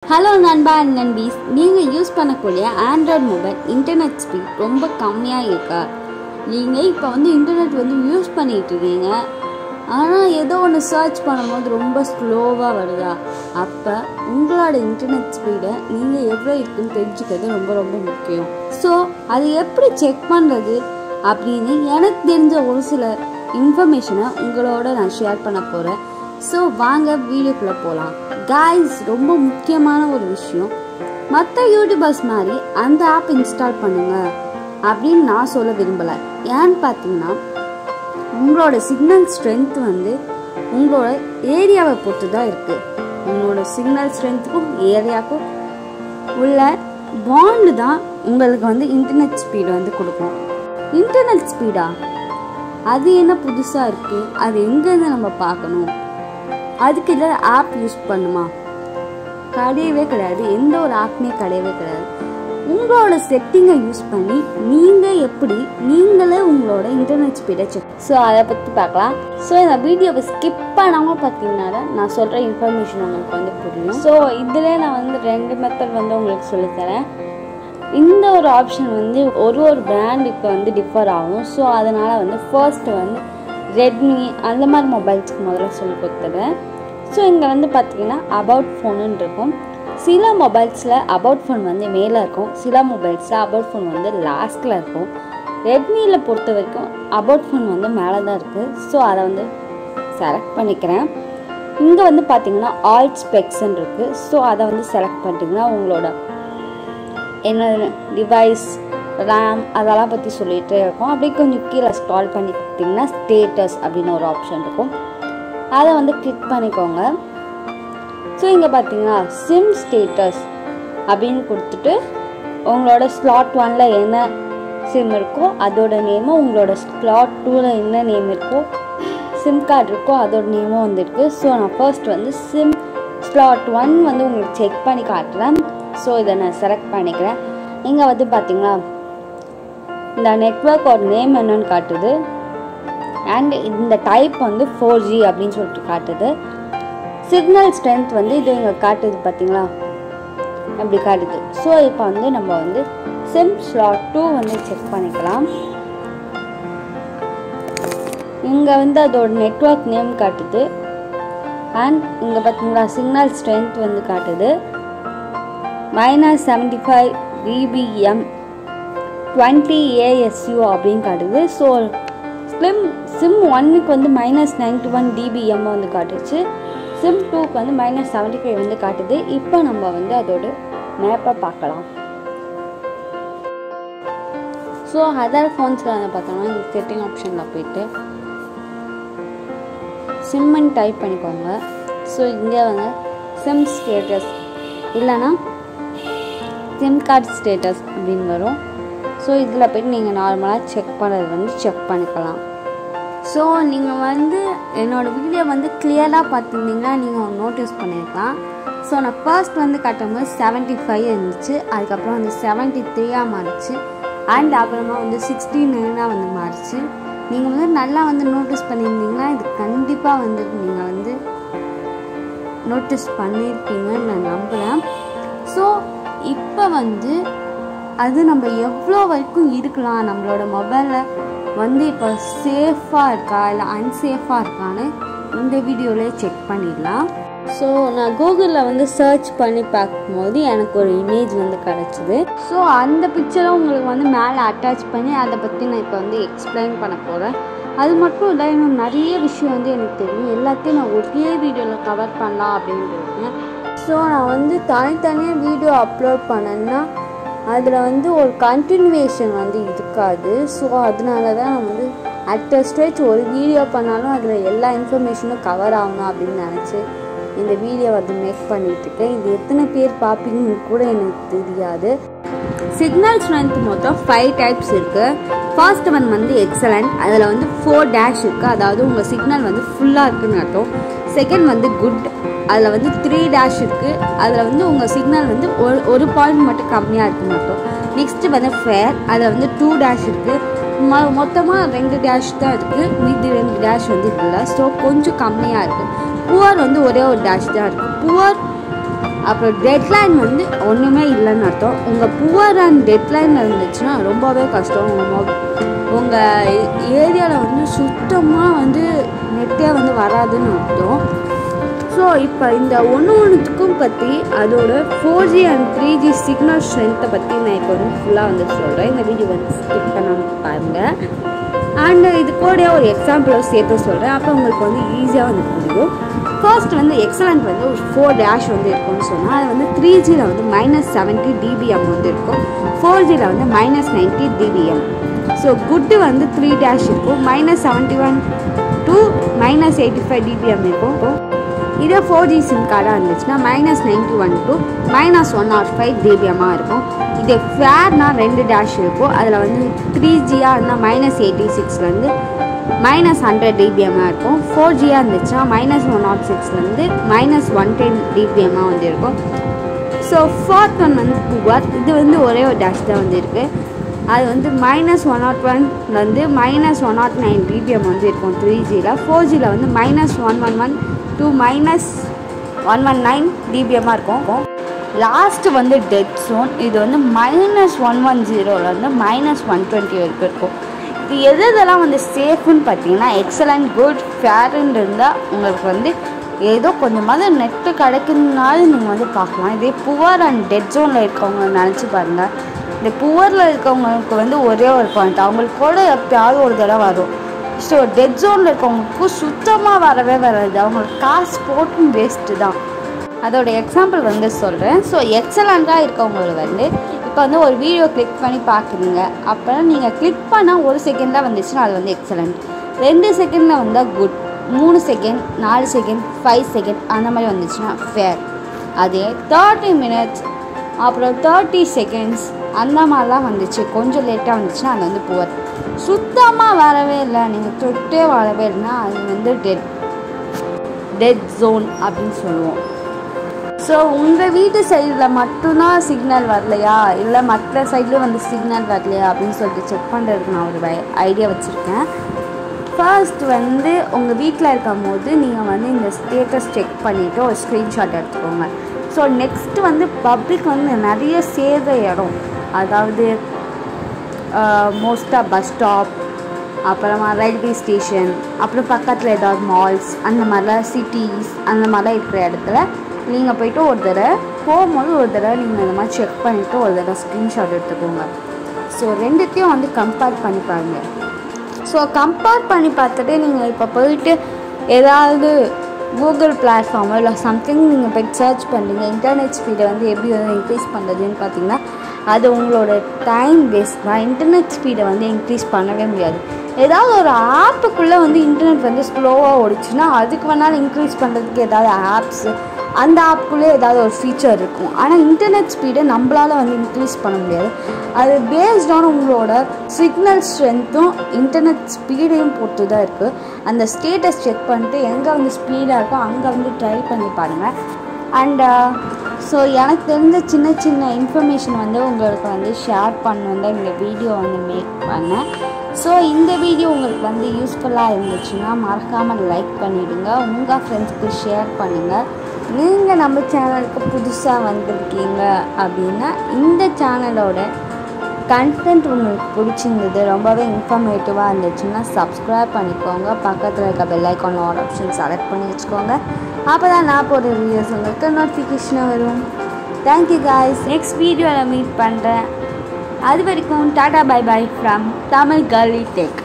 hello நண்பா and நண்பீஸ் நீங்கள் use பண்ணக்கூடிய ஆண்ட்ராய்ட் மொபைல் இன்டர்நெட் ஸ்பீட் ரொம்ப கம்மியாக இருக்கா நீங்கள் இப்போ வந்து இன்டர்நெட் வந்து யூஸ் பண்ணிட்டு இருக்கீங்க ஆனால் ஏதோ ஒன்று சர்ச் பண்ணும்போது ரொம்ப ஸ்லோவாக வருதா அப்போ உங்களோட இன்டர்நெட் ஸ்பீடை நீங்கள் எவ்வளோ இருக்குன்னு தெரிஞ்சுக்கிறது ரொம்ப ரொம்ப முக்கியம் ஸோ அது எப்படி செக் பண்ணுறது அப்படின்னு எனக்கு தெரிஞ்ச ஒரு சில இன்ஃபர்மேஷனை உங்களோட நான் ஷேர் பண்ண போகிறேன் ஸோ வாங்க வீடியோக்குள்ளே போகலாம் காய்ஸ் ரொம்ப முக்கியமான ஒரு விஷயம் மற்ற யூடியூபர்ஸ் மாதிரி அந்த ஆப் இன்ஸ்டால் பண்ணுங்க அப்படின்னு நான் சொல்ல விரும்பலை ஏன்னு பார்த்தீங்கன்னா உங்களோட சிக்னல் ஸ்ட்ரென்த் வந்து உங்களோட ஏரியாவை பொறுத்து தான் இருக்குது உங்களோட சிக்னல் ஸ்ட்ரென்த்துக்கும் ஏரியாவுக்கும் உள்ள பாண்டு தான் உங்களுக்கு வந்து இன்டர்நெட் ஸ்பீடு வந்து கொடுக்கும் இன்டர்நெட் ஸ்பீடா அது என்ன புதுசாக இருக்குது அது எங்கேருந்து நம்ம பார்க்கணும் அதுக்கு இல்லை ஆப் யூஸ் பண்ணுமா கிடையவே கிடையாது எந்த ஒரு ஆப்புமே கிடையவே கிடையாது உங்களோட செட்டிங்கை யூஸ் பண்ணி நீங்கள் எப்படி நீங்களே உங்களோட இன்டர்நெட் ஸ்பீடை செக் ஸோ அதை பற்றி பார்க்கலாம் ஸோ இந்த வீடியோவை ஸ்கிப் பண்ணாமல் பார்த்தீங்கன்னா தான் நான் சொல்கிற இன்ஃபர்மேஷன் உங்களுக்கு வந்து புரியும் ஸோ இதில் நான் வந்து ரெண்டு மெத்தட் வந்து உங்களுக்கு சொல்லித்தரேன் இந்த ஒரு ஆப்ஷன் வந்து ஒரு ஒரு பிராண்டுக்கு வந்து டிஃபர் ஆகும் ஸோ அதனால் வந்து ஃபர்ஸ்ட் வந்து ரெட்மி அந்த மாதிரி மொபைல்ஸ்க்கு முதல்ல சொல்லி கொடுத்துறேன் ஸோ இங்கே வந்து பார்த்தீங்கன்னா அபவுட் ஃபோனுன்னு இருக்கும் சில மொபைல்ஸில் அபவுட் ஃபோன் வந்து மேலே இருக்கும் சில மொபைல்ஸில் அபவுட் ஃபோன் வந்து லாஸ்ட்டில் இருக்கும் ரெட்மியில் பொறுத்த வரைக்கும் அபவுட் ஃபோன் வந்து மேலே தான் இருக்குது ஸோ அதை வந்து செலக்ட் பண்ணிக்கிறேன் இங்கே வந்து பார்த்தீங்கன்னா ஆல் ஸ்பெக்ஸ்ன்னு இருக்குது ஸோ அதை வந்து செலக்ட் பண்ணிட்டீங்கன்னா உங்களோட என்ன டிவைஸ் ரேம் அதெல்லாம் பற்றி சொல்லிகிட்டே இருக்கும் அப்படியே கொஞ்சம் கீழே ஸ்டால் பண்ணி கொடுத்தீங்கன்னா ஸ்டேட்டஸ் அப்படின்னு ஒரு ஆப்ஷன் இருக்கும் அதை வந்து கிளிக் பண்ணிக்கோங்க ஸோ இங்கே பார்த்தீங்கன்னா சிம் ஸ்டேட்டஸ் அப்படின்னு கொடுத்துட்டு உங்களோட ஸ்லாட் ஒனில் என்ன சிம் இருக்கோ அதோட நேமும் உங்களோட ஸ்லாட் டூவில் என்ன நேம் இருக்கோ சிம் கார்டு இருக்கோ அதோட நேமும் வந்துருக்கு ஸோ நான் ஃபர்ஸ்ட் வந்து சிம் ஸ்லாட் ஒன் வந்து உங்களுக்கு செக் பண்ணி காட்டுறேன் ஸோ இதை நான் செலக்ட் பண்ணிக்கிறேன் இங்கே வந்து பார்த்தீங்கன்னா இந்த நெட்ஒர்க்கோட நேம் என்னன்னு காட்டுது அண்ட் இந்த டைப் வந்து ஃபோர் ஜி அப்படின்னு சொல்லிட்டு காட்டுது சிக்னல் ஸ்ட்ரென்த் வந்து இது இங்கே காட்டுது பார்த்தீங்களா அப்படி காட்டுது ஸோ இப்போ வந்து நம்ம வந்து சிம் ஸ்லாட் டூ வந்து செக் பண்ணிக்கலாம் இங்கே வந்து அதோட நெட்ஒர்க் நேம் காட்டுது அண்ட் இங்கே பார்த்தீங்களா சிக்னல் ஸ்ட்ரென்த் வந்து காட்டுது minus seventy five dBm twenty ASU அப்படின்னு காட்டுது ஸோ ஸ்லிம் சிம் ஒன்னுக்கு வந்து மைனஸ் நைன்டி ஒன் டிபிஎம் வந்து காட்டுச்சு சிம் டூக்கு வந்து மைனஸ் செவன்டி ஃபைவ் வந்து காட்டுது இப்போ நம்ம வந்து அதோட மேப்பை பார்க்கலாம் ஸோ அதர் ஃபோன்ஸில் வந்து பார்த்தோம்னா இந்த செட்டிங் ஆப்ஷனில் போயிட்டு சிம்முன்னு டைப் பண்ணிக்கோங்க ஸோ இங்கே வந்து சிம் ஸ்டேட்டஸ் இல்லைன்னா சிம் கார்டு ஸ்டேட்டஸ் அப்படின்னு வரும் ஸோ இதில் போய்ட்டு நீங்கள் நார்மலாக செக் பண்ணுறது வந்து செக் பண்ணிக்கலாம் ஸோ நீங்கள் வந்து என்னோடய வீடியோ வந்து கிளியராக பார்த்துருந்தீங்கன்னா நீங்கள் நோட்டீஸ் பண்ணியிருக்கலாம் ஸோ நான் ஃபர்ஸ்ட் வந்து கட்டும்போது செவன்ட்டி ஃபைவ் இருந்துச்சு அதுக்கப்புறம் வந்து செவன்ட்டி த்ரீயாக மாறிச்சு அண்ட் அப்புறமா வந்து சிக்ஸ்டி நைனாக வந்து மாறிச்சு நீங்கள் வந்து நல்லா வந்து நோட்டீஸ் பண்ணியிருந்தீங்கன்னா இது கண்டிப்பாக வந்து நீங்கள் வந்து நோட்டீஸ் பண்ணியிருப்பீங்கன்னு நான் நம்புகிறேன் ஸோ இப்போ வந்து அது நம்ம எவ்வளோ வரைக்கும் இருக்கலாம் நம்மளோட மொபைலில் வந்து இப்போ சேஃபாக இருக்கா இல்லை அன்சேஃபாக இருக்கான்னு இந்த வீடியோவிலே செக் பண்ணிடலாம் ஸோ நான் கூகுளில் வந்து சர்ச் பண்ணி பார்க்கும்போது எனக்கு ஒரு இமேஜ் வந்து கிடச்சிது ஸோ அந்த பிக்சரை உங்களுக்கு வந்து மேலே அட்டாச் பண்ணி அதை பற்றி நான் இப்போ வந்து எக்ஸ்பிளைன் பண்ண போகிறேன் அது மட்டும் இல்லை இன்னும் நிறைய விஷயம் வந்து எனக்கு தெரியும் எல்லாத்தையும் நான் ஒரே வீடியோவில் கவர் பண்ணலாம் அப்படின்னு இருக்கேன் ஸோ நான் வந்து தனித்தனியாக வீடியோ அப்லோட் பண்ணேன்னா அதில் வந்து ஒரு கண்டினியூவேஷன் வந்து இருக்காது ஸோ அதனால தான் நான் வந்து அட் அ ஸ்டேஜ் ஒரு வீடியோ பண்ணாலும் அதில் எல்லா இன்ஃபர்மேஷனும் கவர் ஆகணும் அப்படின்னு நினச்சி இந்த வீடியோ வந்து மேக் பண்ணிகிட்ருக்கேன் இது எத்தனை பேர் பார்ப்பீங்கன்னு கூட எனக்கு தெரியாது சிக்னல் ஸ்ட்ரென்த் மொத்தம் ஃபைவ் டைப்ஸ் இருக்குது ஃபர்ஸ்ட் ஒன் வந்து எக்ஸலண்ட் அதில் வந்து ஃபோர் டேஷ் இருக்குது அதாவது உங்கள் சிக்னல் வந்து ஃபுல்லாக இருக்குன்னு அர்த்தம் செகண்ட் வந்து குட் அதில் வந்து த்ரீ டேஷ் இருக்குது அதில் வந்து உங்கள் சிக்னல் வந்து ஒரு ஒரு பாயிண்ட் மட்டும் கம்மியாக இருக்க மாட்டோம் நெக்ஸ்ட்டு வந்து ஃபேர் அதில் வந்து டூ டேஷ் இருக்குது மொ மொத்தமாக ரெண்டு டேஷ் தான் இருக்குது மீதி ரெண்டு டேஷ் வந்து இல்லை ஸோ கொஞ்சம் கம்மியாக இருக்குது புவர் வந்து ஒரே ஒரு டேஷ் தான் இருக்குது புவர் அப்புறம் டெட்லைன் வந்து ஒன்றுமே இல்லைன்னு அர்த்தம் உங்கள் புவர் அண்ட் டெட்லைன் இருந்துச்சுன்னா ரொம்பவே கஷ்டம் உங்கள் உங்கள் ஏரியாவில் வந்து சுத்தமாக வந்து நெட்டே வந்து வராதுன்னு அர்த்தம் ஸோ இப்போ இந்த ஒன்று ஒன்றுத்துக்கும் பற்றி அதோட four G and three G signal ஸ்ட்ரென்த்தை பற்றி நான் இப்போ வந்து ஃபுல்லாக வந்து சொல்கிறேன் இந்த வீடியோ வந்து ஸ்கிப் பண்ணாமல் பாருங்கள் அண்ட் இது கூட ஒரு எக்ஸாம்பிளும் சேர்த்து சொல்கிறேன் அப்போ உங்களுக்கு வந்து ஈஸியாக வந்து புரியும் ஃபர்ஸ்ட் வந்து எக்ஸலண்ட் வந்து ஒரு ஃபோர் டேஷ் வந்து இருக்கும்னு சொன்னால் அது வந்து த்ரீ ஜியில் வந்து மைனஸ் செவன்ட்டி டிபிஎம் வந்து இருக்கும் ஃபோர் ஜியில் வந்து minus ninety dBm so good வந்து த்ரீ டேஷ் இருக்கும் minus seventy one to minus eighty five dBm இருக்கும் இதே ஃபோர் ஜி சிம் கார்டாக இருந்துச்சுன்னா minus ninety one to minus one or five டிபிஎம்மாக இருக்கும் இதே ஃபேர்னா ரெண்டு டேஷ் இருக்கும் அதில் வந்து த்ரீ ஜியாக இருந்தால் மைனஸ் எயிட்டி சிக்ஸ்லேருந்து மைனஸ் ஹண்ட்ரட் டிபிஎம்மாக இருக்கும் ஃபோர் ஜியாக இருந்துச்சுன்னா மைனஸ் ஒன் நாட் சிக்ஸ்லேருந்து மைனஸ் ஒன் டென் டிபிஎம்மாக வந்து இருக்கும் ஸோ ஃபோர்த் ஒன் வந்து புவர் இது வந்து ஒரே ஒரு டேஷ் தான் வந்து இருக்குது அது வந்து மைனஸ் ஒன் நாட் ஒன்லேருந்து minus one nought nine dBm வந்து இருக்கும் த்ரீ ஜியில் ஃபோர் ஜியில் வந்து minus one one one two minus one one nine டிபிஎம்மாக இருக்கும் லாஸ்ட்டு வந்து டெட் ஜோன் இது வந்து மைனஸ் ஒன் ஒன் ஜீரோலேருந்து மைனஸ் ஒன் டுவெண்ட்டி வரைக்கும் இருக்கும் இது எது இதெல்லாம் வந்து சேஃப்னு பார்த்தீங்கன்னா எக்ஸலண்ட் குட் ஃபேர்ன்னு இருந்தால் உங்களுக்கு வந்து ஏதோ கொஞ்சமாவது நெட்டு கிடைக்குதுனாலும் நீங்கள் வந்து பார்க்கலாம் இதே புவர் அண்ட் டெட் ஜோனில் இருக்கவங்க நினச்சி பாருங்கள் இந்த புவரில் இருக்கவங்களுக்கு வந்து ஒரே ஒரு பாயிண்ட் அவங்களுக்கு கூட எப்பயாவது ஒரு தடவை வரும் ஸோ டெட் ஜோனில் இருக்கவங்களுக்கு சுத்தமாக வரவே வராது அவங்களுக்கு காசு போட்டும் வேஸ்ட்டு தான் அதோட எக்ஸாம்பிள் வந்து சொல்கிறேன் ஸோ எக்ஸலண்ட்டாக இருக்கவங்களுக்கு வந்து இப்போ வந்து ஒரு வீடியோ கிளிக் பண்ணி பார்க்குறீங்க அப்போ நீங்கள் கிளிக் பண்ணால் ஒரு செகண்டாக வந்துச்சுன்னா அது வந்து எக்ஸலண்ட் ரெண்டு செகண்டில் வந்தால் குட் மூணு செகண்ட் நாலு செகண்ட் ஃபைவ் செகண்ட் அந்த மாதிரி வந்துச்சுன்னா ஃபேர் அதே தேர்ட்டி மினிட்ஸ் அப்புறம் தேர்ட்டி செகண்ட்ஸ் அந்த மாதிரிலாம் வந்துச்சு கொஞ்சம் லேட்டாக வந்துச்சுன்னா அது வந்து புவர் சுத்தமாக வரவே இல்லை நீங்கள் தொட்டே வரவே இல்லைன்னா அது வந்து டெட் டெட் ஜோன் அப்படின்னு சொல்லுவோம் ஸோ உங்கள் வீட்டு சைடில் மட்டும்தான் சிக்னல் வரலையா இல்லை மற்ற சைட்லேயும் வந்து சிக்னல் வரலையா அப்படின்னு சொல்லிட்டு செக் பண்ணுறதுக்கு நான் ஒரு ஐடியா வச்சுருக்கேன் ஃபர்ஸ்ட் வந்து உங்கள் வீட்டில் இருக்கும் போது நீங்கள் வந்து இந்த ஸ்டேட்டஸ் செக் பண்ணிவிட்டு ஒரு ஸ்க்ரீன்ஷாட் எடுத்துக்கோங்க ஸோ நெக்ஸ்ட்டு வந்து பப்ளிக் வந்து நிறைய சேர்ற இடம் அதாவது மோஸ்ட்டாக பஸ் ஸ்டாப் அப்புறமா ரயில்வே ஸ்டேஷன் அப்புறம் பக்கத்தில் ஏதாவது மால்ஸ் அந்த மாதிரிலாம் சிட்டிஸ் அந்த மாதிரிலாம் இருக்கிற இடத்துல நீங்கள் போயிட்டு ஒரு தடவை போகும்போது ஒரு தடவை நீங்கள் இந்த மாதிரி செக் பண்ணிவிட்டு ஒரு தடவை ஸ்க்ரீன்ஷாட் எடுத்துக்கோங்க ஸோ ரெண்டுத்தையும் வந்து கம்பேர் பண்ணி பாருங்கள் ஸோ கம்பேர் பண்ணி பார்த்துட்டு நீங்கள் இப்போ போயிட்டு ஏதாவது கூகுள் பிளாட்ஃபார்மோ இல்லை சம்திங் நீங்கள் போய் சர்ச் பண்ணுறீங்க இன்டர்நெட் ஸ்பீடை வந்து எப்படி வந்து இன்க்ரீஸ் பண்ணுறதுன்னு பார்த்தீங்கன்னா அது உங்களோட டைம் வேஸ்ட் தான் இன்டர்நெட் ஸ்பீடை வந்து இன்க்ரீஸ் பண்ணவே முடியாது ஏதாவது ஒரு ஆப்புக்குள்ளே வந்து இன்டர்நெட் வந்து ஸ்லோவாக ஓடிச்சுன்னா அதுக்கு வேணாலும் இன்க்ரீஸ் பண்ணுறதுக்கு ஏதாவது ஆப்ஸு அந்த ஆப்புக்குள்ளே ஏதாவது ஒரு ஃபீச்சர் இருக்கும் ஆனால் இன்டர்நெட் ஸ்பீடை நம்மளால் வந்து இன்க்ரீஸ் பண்ண முடியாது அது பேஸ்டான உங்களோட சிக்னல் ஸ்ட்ரென்த்தும் இன்டர்நெட் ஸ்பீடையும் பொறுத்து தான் இருக்குது அந்த ஸ்டேட்டஸ் செக் பண்ணிட்டு எங்கே வந்து ஸ்பீடாக இருக்கோ அங்கே வந்து ட்ரை பண்ணி பாருங்கள் அண்ட் ஸோ எனக்கு தெரிஞ்ச சின்ன சின்ன இன்ஃபர்மேஷன் வந்து உங்களுக்கு வந்து ஷேர் பண்ணணும் தான் இந்த வீடியோ வந்து மேக் பண்ணேன் ஸோ இந்த வீடியோ உங்களுக்கு வந்து யூஸ்ஃபுல்லாக இருந்துச்சுன்னா மறக்காமல் லைக் பண்ணிவிடுங்க உங்கள் ஃப்ரெண்ட்ஸ்க்கு ஷேர் பண்ணுங்கள் நீங்கள் நம்ம சேனலுக்கு புதுசாக வந்திருக்கீங்க அப்படின்னா இந்த சேனலோட கண்டென்ட் உங்களுக்கு பிடிச்சிருந்தது ரொம்பவே இன்ஃபர்மேட்டிவாக இருந்துச்சுன்னா சப்ஸ்கிரைப் பண்ணிக்கோங்க பக்கத்தில் இருக்க bell icon all option select பண்ணி வச்சுக்கோங்க அப்போ தான் நான் போடுற வீடியோஸ் உங்களுக்கு நோட்டிஃபிகேஷனாக வரும் தேங்க்யூ காய்ஸ் நெக்ஸ்ட் வீடியோவில் மீட் பண்ணுறேன் அது வரைக்கும் tata bye bye from Tamil curly tech